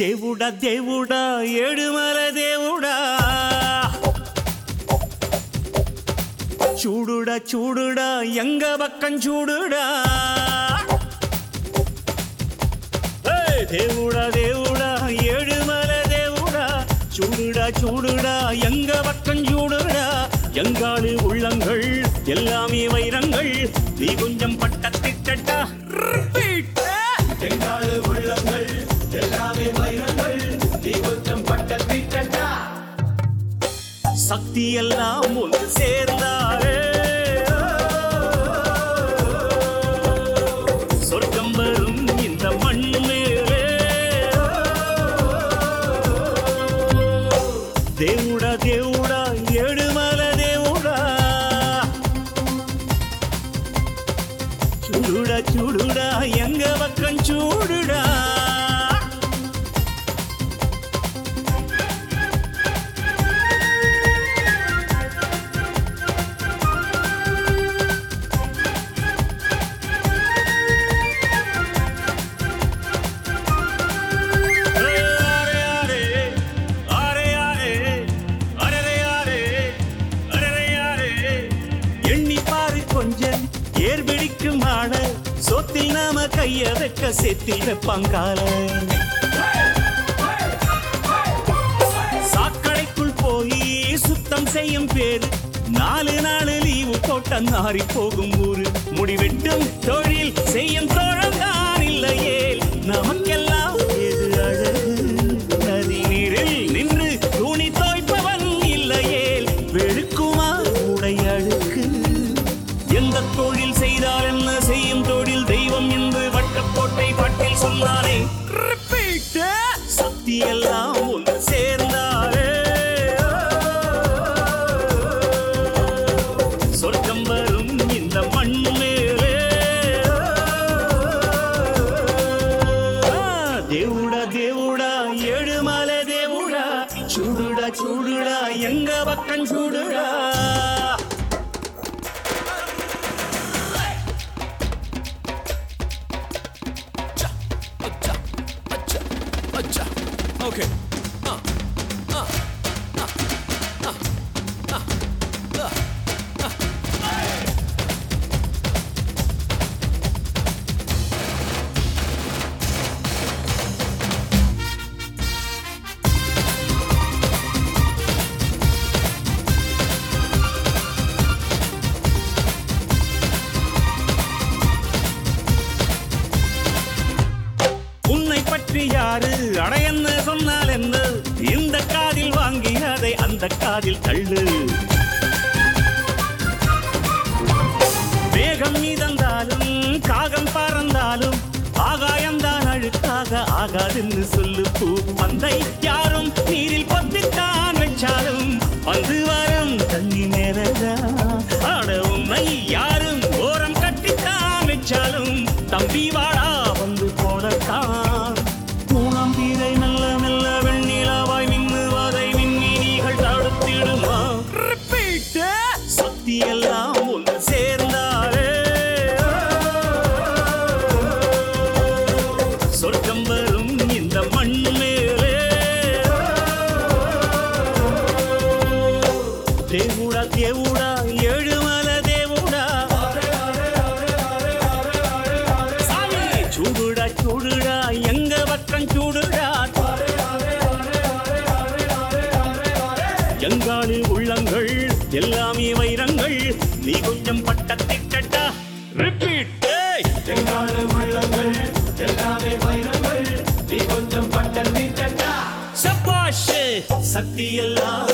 దేవుడా దేవుడా ఏడుమల దేవుడా చూడుడా చూడుడా ఎంగ పక్కం చూడుడా ஏய், దేవుడా దేవుడా ஏழுமல దేవుడా చూడుடா చూడుடா எங்க பக்கம் చూడుடா எங்காளு உள்ளங்கள் எல்லாமே வைரங்கள் நீ கொஞ்சம் பட்ட திட்டட்டா எங்காளு உள்ளங்கள் எல்லாமே வைரங்கள் நீ கொஞ்சம் பட்ட திட்டட்டா சக்தி எல்லாம் ஒன்று சேர்ந்தாரே சொர்க்கம் வரும் இந்த மண் மேலே దేవుడా దేవుడా ఏడుమల దేవుడా చూడుడా చూడుడా ఎంగ పక్కం చూడుడా எண்ணி பாரு கொஞ்சம் ஏர் பிடிக்கும் ஆட சொத்தில் நாம கைய வைக்க செத்தில் வைப்பாங்கால சாக்கடைக்குள் போய் சுத்தம் செய்யும் பேரு நாலு நாலு லீவு போட்ட நாரி போகும் ஊரு முடிவெட்டும் தொழில் செய்யும் தோழங்கான் இல்லையே நமக்கெல்லாம் எது அழகு நதி நீரில் நின்று துணி தோய்ப்பவன் இல்லையே வெளுக்குமா உடை அழுக்கு எந்த தொழில் செய்தால் என்ன செய்யும் தொழில் தெய்வம் என்று வட்டக்கோட்டை பட்டில் சொன்னாரே Repeat. சக்தி எல்லாம் ஒன்று சேர்ந்தாரே சொர்க்கம் வரும் இந்த மண் மேலே దేవుడా దేవుడా ఏడుమల దేవుడా చూడుడా చూడుడా ఎంగ పక్కం చూడుడా Okay. உன்னை பற்றி யாரு அடையன்னு சொன்னால் என்ன இந்த காதில் வாங்கி அதை அந்த காதில் தள்ளு வேகம் மீதந்தாலும் காகம் பறந்தாலும் ஆகாயம்தான் அழுக்காக ஆகாதுன்னு சொல்லு பூ பந்தை யாரும் நீரில் பத்தித்தான் வச்சாலும் வந்து வரும் தண்ணி நேரதா ஆட உன்னை யாரும் ஓரம் கட்டித்தான் வச்சாலும் தம்பி வாடா வந்து போடத்தான் மூணாம் தீரை நல்ல மெல்ல வெண்ணிலாவாய் மின்னுவதை விண்மீனிகள் தடுத்திடுமா Repeat. சக்தி எல்லாம் ஒன்று சேர்ந்தாரே சொர்க்கம் வரும் இந்த மண் மேலே దేవుడా దేవుడా ఏడుమల దేవుడా சாமி, చూడుడా చూడుడా ఎంగ పక్కం చూడుడా எங்காளு உள்ளங்கள் எல்லாமே வைரங்கள் நீ கொஞ்சம் பட்ட திட்டட்டா ரிப்பீட் எங்காளு உள்ளங்கள் எல்லாமே வைரங்கள் நீ கொஞ்சம் பட்ட திட்டட்டா சப்பாஷ் சக்தி எல்லாம்